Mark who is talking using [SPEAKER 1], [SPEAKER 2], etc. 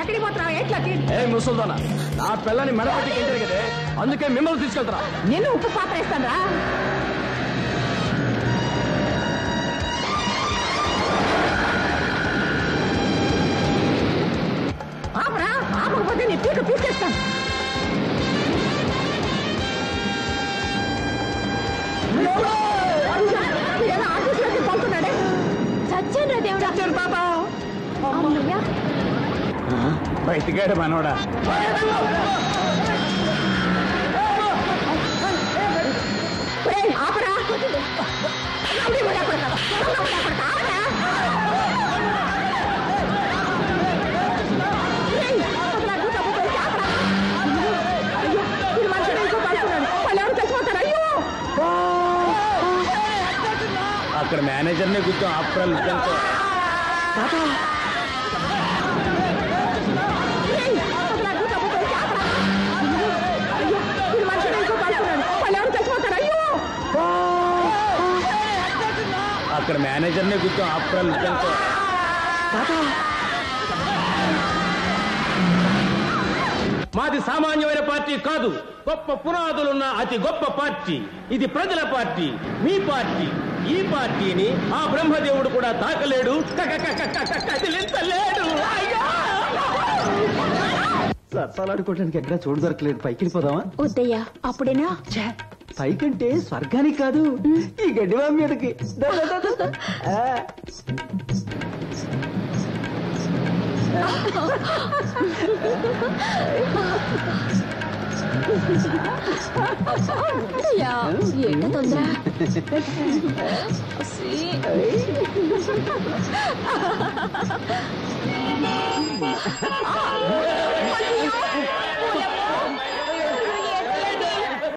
[SPEAKER 1] ఎక్కడికి పోతున్నావు ఎట్లా
[SPEAKER 2] ఏ ముసల్దానా నా పిల్లని మెడపట్టి గింటారు కదే అందుకే మిమ్మల్ని తీసుకెళ్తారా
[SPEAKER 1] నిన్ను ఉప్పు పాత్ర ఇస్తాను రా ఆపరా ఆపకపోతే నీ పీక పీకేస్తాను ఏదో ఆఫీసులోకి పంపుతున్నాడే
[SPEAKER 3] చచ్చాను దేవుడా
[SPEAKER 1] చచ్చాడు బాబా
[SPEAKER 3] అమ్మయ్యా
[SPEAKER 2] బయటికాడు మనోడా
[SPEAKER 1] ఏయ్, ఆపరా రౌడీ ముడా కొడతా. రౌడీ ముడా కొడతా. ఆపరా. ఏయ్, అసలు అడ్డు తప్పు పోయి ఆపరా. అయ్యో, వీడు మనుషుడు ఇంకో పడుతున్నాడు. వాళ్ళు ఎవరు చచ్చిపోతారు అయ్యో
[SPEAKER 2] అక్కడ మేనేజర్నే కూర్చో ఆఫ్టర్
[SPEAKER 1] ఏయ్, అసలు అడ్డు తప్పు పోయి ఆపరా. అయ్యో, వీడు మనుషుడు ఇంకో పడుతున్నాడు. వాళ్ళు ఎవరు చచ్చిపోతారు అయ్యో
[SPEAKER 2] అక్కడ మేనేజర్నే కూర్చో ఆఫ్టర్ మాది సామాన్యమైన పార్టీ కాదు గొప్ప పునాదులున్న అతి గొప్ప పార్టీ ఇది ప్రజల పార్టీ మీ పార్టీ ఈ పార్టీని ఆ బ్రహ్మదేవుడు కూడా తాకలేడు క- క- క- క- క- కదిలించలేడు అయ్యో!
[SPEAKER 4] సత్తాలాడుకోవడానికి ఎక్కడ చోటు దొరకలేదు పైకి వెళ్ళిపోదామా
[SPEAKER 3] వద్దయ్యా అప్పుడేనా
[SPEAKER 4] ఛే, పైకంటే స్వర్గానికి కాదు ఈ గడ్డివా మీదకి దా, దా, దా, దా, దా. ఆ,
[SPEAKER 3] అయ్యా ఏంట తొందర